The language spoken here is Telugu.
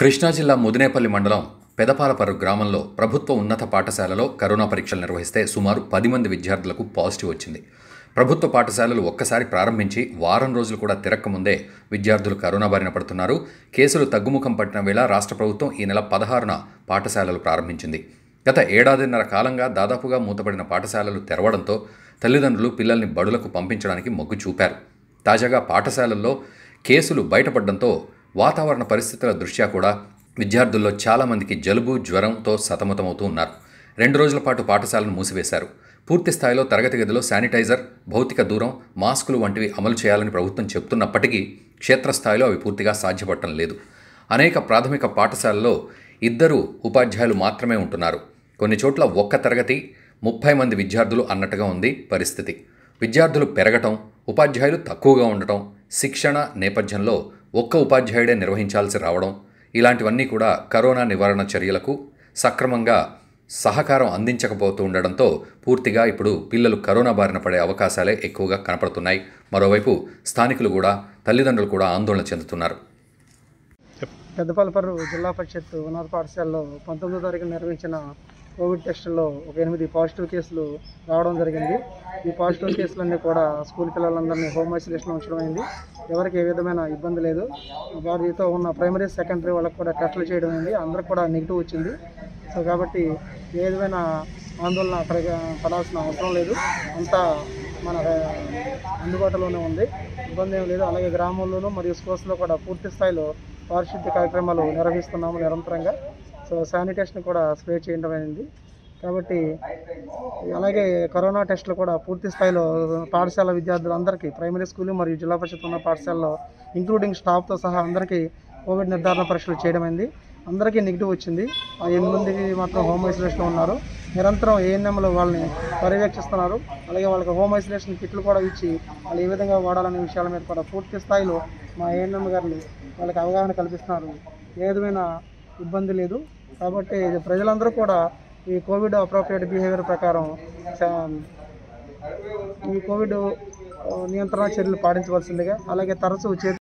కృష్ణా జిల్లా ముదినేపల్లి మండలం పెదపాలపర్రు గ్రామంలో ప్రభుత్వ ఉన్నత పాఠశాలలో కరోనా పరీక్షలు నిర్వహిస్తే సుమారు పది మంది విద్యార్థులకు పాజిటివ్ వచ్చింది ప్రభుత్వ పాఠశాలలు ఒక్కసారి ప్రారంభించి వారం రోజులు కూడా తిరక్కముందే విద్యార్థులు కరోనా బారిన పడుతున్నారు కేసులు తగ్గుముఖం పట్టిన వేళ రాష్ట్ర ప్రభుత్వం ఈ నెల పదహారున పాఠశాలలు ప్రారంభించింది గత ఏడాదిన్నర కాలంగా దాదాపుగా మూతపడిన పాఠశాలలు తెరవడంతో తల్లిదండ్రులు పిల్లల్ని బడులకు పంపించడానికి మొగ్గు చూపారు తాజాగా పాఠశాలల్లో కేసులు బయటపడడంతో వాతావరణ పరిస్థితుల దృష్ట్యా కూడా విద్యార్థుల్లో చాలామందికి జలుబు జ్వరంతో సతమతమవుతూ ఉన్నారు రెండు రోజుల పాటు పాఠశాలను మూసివేశారు పూర్తి స్థాయిలో తరగతి గదిలో శానిటైజర్ భౌతిక దూరం మాస్కులు వంటివి అమలు చేయాలని ప్రభుత్వం చెబుతున్నప్పటికీ క్షేత్రస్థాయిలో అవి పూర్తిగా సాధ్యపడటం లేదు అనేక ప్రాథమిక పాఠశాలలో ఇద్దరు ఉపాధ్యాయులు మాత్రమే ఉంటున్నారు కొన్ని చోట్ల ఒక్క తరగతి ముప్పై మంది విద్యార్థులు అన్నట్టుగా ఉంది పరిస్థితి విద్యార్థులు పెరగటం ఉపాధ్యాయులు తక్కువగా ఉండటం శిక్షణ నేపథ్యంలో ఒక్క ఉపాధ్యాయుడే నిర్వహించాల్సి రావడం ఇలాంటివన్నీ కూడా కరోనా నివారణ చర్యలకు సక్రమంగా సహకారం అందించకపోతూ ఉండడంతో పూర్తిగా ఇప్పుడు పిల్లలు కరోనా బారిన పడే అవకాశాలే ఎక్కువగా కనపడుతున్నాయి మరోవైపు స్థానికులు కూడా తల్లిదండ్రులు కూడా ఆందోళన చెందుతున్నారు పెద్దపాలపర్రు జిల్లా పరిషత్ ఉన్నత పాఠశాలలో పంతొమ్మిదో తారీఖున నిర్వహించిన కోవిడ్ టెస్టుల్లో ఒక ఎనిమిది పాజిటివ్ కేసులు రావడం జరిగింది ఈ పాజిటివ్ కేసులన్నీ కూడా స్కూల్ పిల్లలందరినీ హోమ్ ఐసోలేషన్లో ఉంచడం అయింది ఎవరికి ఏ విధమైన ఇబ్బంది లేదు వారితో ఉన్న ప్రైమరీ సెకండరీ వాళ్ళకి కూడా టెస్టులు చేయడం అయింది అందరికి కూడా నెగిటివ్ వచ్చింది సో కాబట్టి ఏ విధమైన ఆందోళన అక్కడ పడాల్సిన అవసరం లేదు అంతా మన ఆ, అందుబాటులోనే ఉంది ఇబ్బంది ఏం లేదు అలాగే గ్రామంలోనూ మరియు స్కూల్స్లో కూడా పూర్తి స్థాయిలో పారిశుద్ధ్య కార్యక్రమాలు నిర్వహిస్తున్నాము నిరంతరంగా సో శానిటేషన్ కూడా స్ప్రే చేయడం అయింది కాబట్టి అలాగే కరోనా టెస్టులు కూడా పూర్తి స్థాయిలో పాఠశాల విద్యార్థులందరికీ ప్రైమరీ స్కూల్ మరియు జిల్లా పరిషత్ ఉన్న పాఠశాలలో ఇంక్లూడింగ్ స్టాఫ్తో సహా అందరికీ కోవిడ్ నిర్ధారణ పరీక్షలు చేయడం అయింది అందరికీ నెగిటివ్ వచ్చింది ఆ ఎనిమిది మందికి మాత్రం హోమ్ ఐసోలేషన్లో ఉన్నారు నిరంతరం ఏఎన్ఎంలు వాళ్ళని పర్యవేక్షిస్తున్నారు అలాగే వాళ్ళకి హోమ్ ఐసోలేషన్ కిట్లు కూడా ఇచ్చి వాళ్ళు ఏ విధంగా వాడాలనే విషయాల మీద కూడా పూర్తి స్థాయిలో మా ఏఎన్ఎం గారిని వాళ్ళకి అవగాహన కల్పిస్తున్నారు ఏ విధమైన ఇబ్బంది లేదు కాబట్టి ప్రజలందరూ కూడా ఈ కోవిడ్ అప్రోప్రియేట్ బిహేవియర్ ప్రకారం చా- ఈ కోవిడ్ ఆ, నియంత్రణ చర్యలు పాటించవలసిందిగా అలాగే తరచూ చేతి